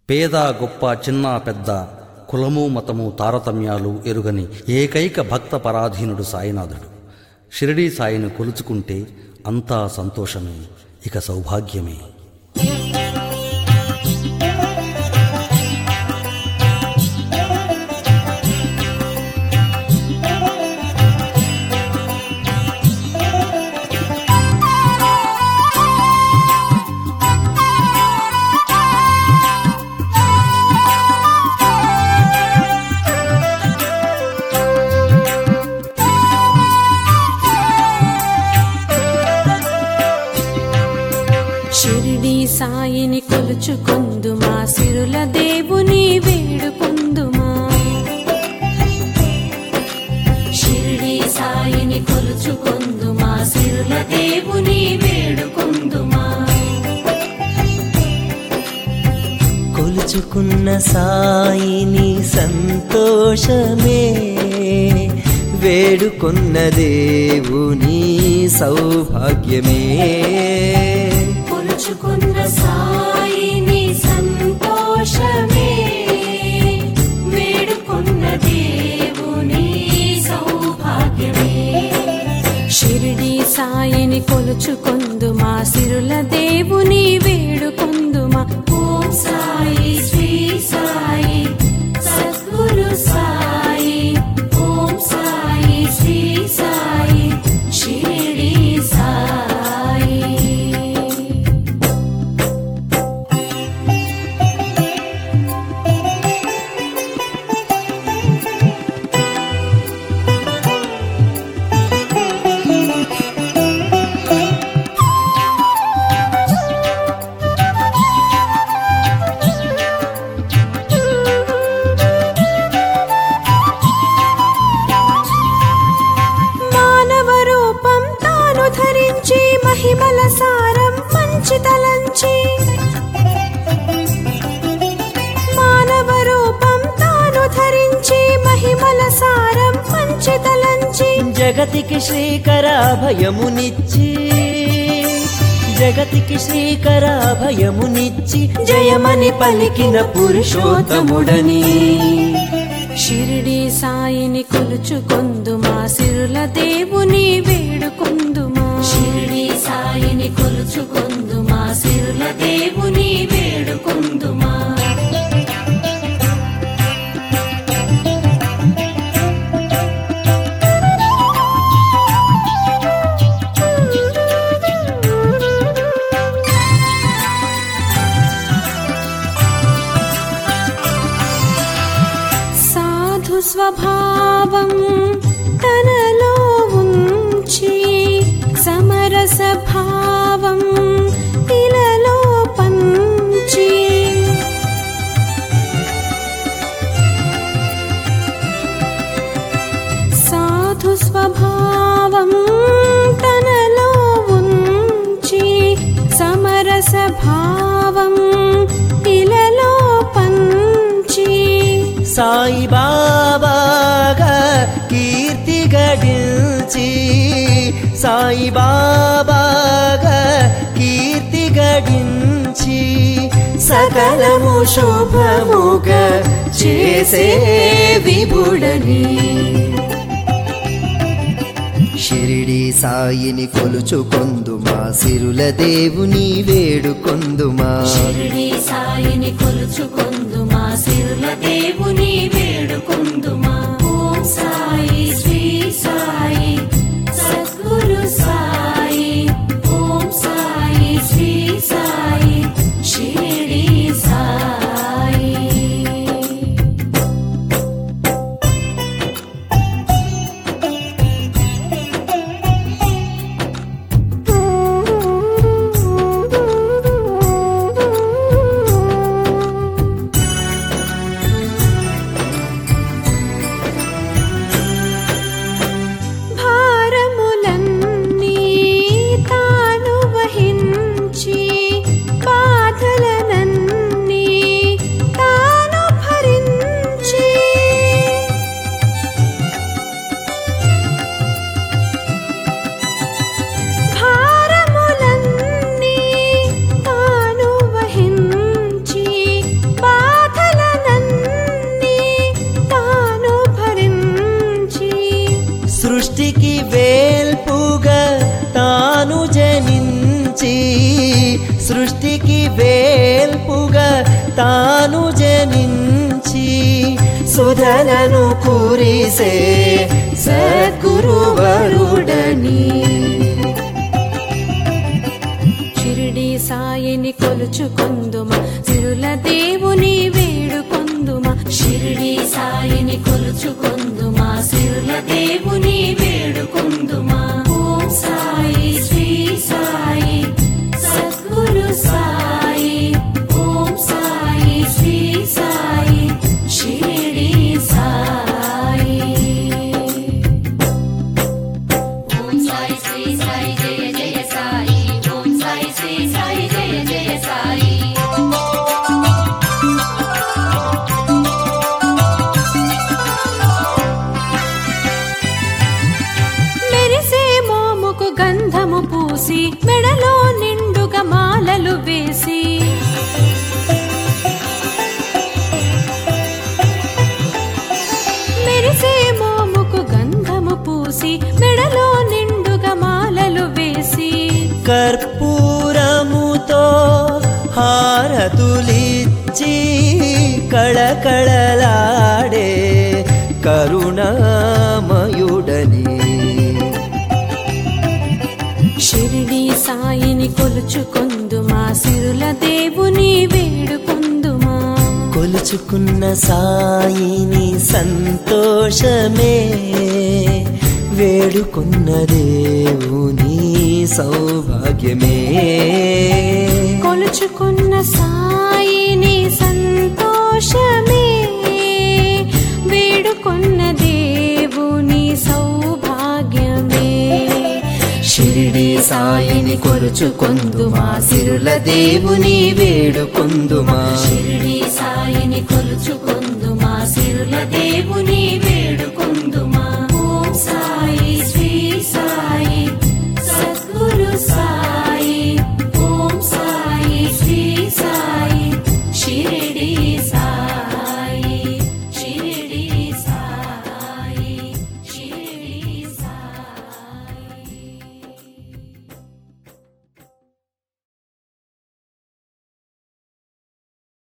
పేద గొప్ప చిన్న పెద్ద కులము మతము తారతమ్యాలు ఎరుగని ఏకైక భక్త పరాధీనుడు సాయినాథుడు షిరిడీ సాయిని కొలుచుకుంటే అంతా సంతోషమే ఇక సౌభాగ్యమే షిరిడి సాయిని కొలుచుకొందు మా సిరుల దేవుని వేడుకొందుమా షిరిడి సాయిని కొలుచుకొందు మా సిరుల దేవుని వేడుకొందుమా కొలుచుకున్న సాయిని సంతోషమే వేడుకొన్న దేవుని సౌభాగ్యమే కొలుచుకున్న సాయిని సంతోషమే వేడుకొన్న దేవుని సౌభాగ్యమే షిరిడి సాయిని కొలుచుకొందు మా సిరుల దేవుని వేడుకొందుమా ఓం సాయి శ్రీ సాయి సద్గురు సాయి ఓం సాయి శ్రీ సాయి షిరిడి సాయి మానవ రూపం తాను ధరించి మహిమల సారం మంచి తలంచి మానవ రూపం తాను ధరించి మహిమల సారం మంచి తలంచి జగతికి శ్రీకర భయమునిచ్చి జగతికి శ్రీకర భయమునిచ్చి జయమని పలికిన పురుషోత్తముడని షిరిడి సాయిని కొలుచుకొందు మా సిరుల దేవుని వేడుకొందుమా షిరిడి సాయిని కొలుచుకొందు మా సిరుల దేవుని వేడుకొందుమా సాధు స్వభావం తనలో ఉంచి సమరస భావం ఇలలో పంచి సాధు స్వభావం తనలో ఉంచి సమరస భావం ఇలలో పంచి సాయి బాబాగా కీర్తి గడించి సాయి బాబాగా కీర్తి గడించి సకలము శుభముగా చేసే విభుడని షిరిడి సాయిని కొలుచుకొందుమా సిరుల దేవుని వేడుకొందుమా షిరిడి సాయిని కొలుచుకొందు మా సిరుల దేవుని వేడుకొందుమా ఓం సాయి శ్రీ సాయి సద్గురు సాయి ఓం సాయి శ్రీ సాయి షిరిడి సాయి సృష్టికి వేల్పుగా తాను జనించి సుధలను కురిసే సద్గురువరుడని షిరిడి సాయిని కొలుచుకొందుమా సిరుల దేవుని వేడుకొందుమా షిరిడి సాయిని కొలుచుకొందుమా సిరుల దేవుని వేడుకొందుమా ఓం సాయి శ్రీ సాయి సద్గురు సాయి ఓం సాయి శ్రీ సాయి షిరిడి సాయి ఓం సాయి శ్రీ సాయి జయ జయ సాయి ఓం సాయి శ్రీ సాయి జయ జయ సాయి మెరిసే మోముకు గంధము పూసి మెడలో నిండుగా మాలలు వేసి మెరిసే మోముకు గంధము పూసి మెడలో నిండుగా మాలలు వేసి కర్పూరముతో హారతులిచ్చి కళకళలాడే కరుణామయుడని షిరిడి సాయిని కొలుచుకొందుమా సిరుల దేవుని వేడుకొందుమా కొలుచుకున్న సాయిని సంతోషమే వేడుకున్న దేవుని సౌభాగ్యమే కొలుచుకున్న సాయిని సంతోషమే వేడుకొన్న దేవుని సౌభాగ్యమే షిరిడి సాయిని కొలుచుకొందుమా సిరుల దేవుని వేడుకొందుమా షిరిడి సాయిని కొలుచుకొందుమా సిరుల దేవుని వేడుకొందుమా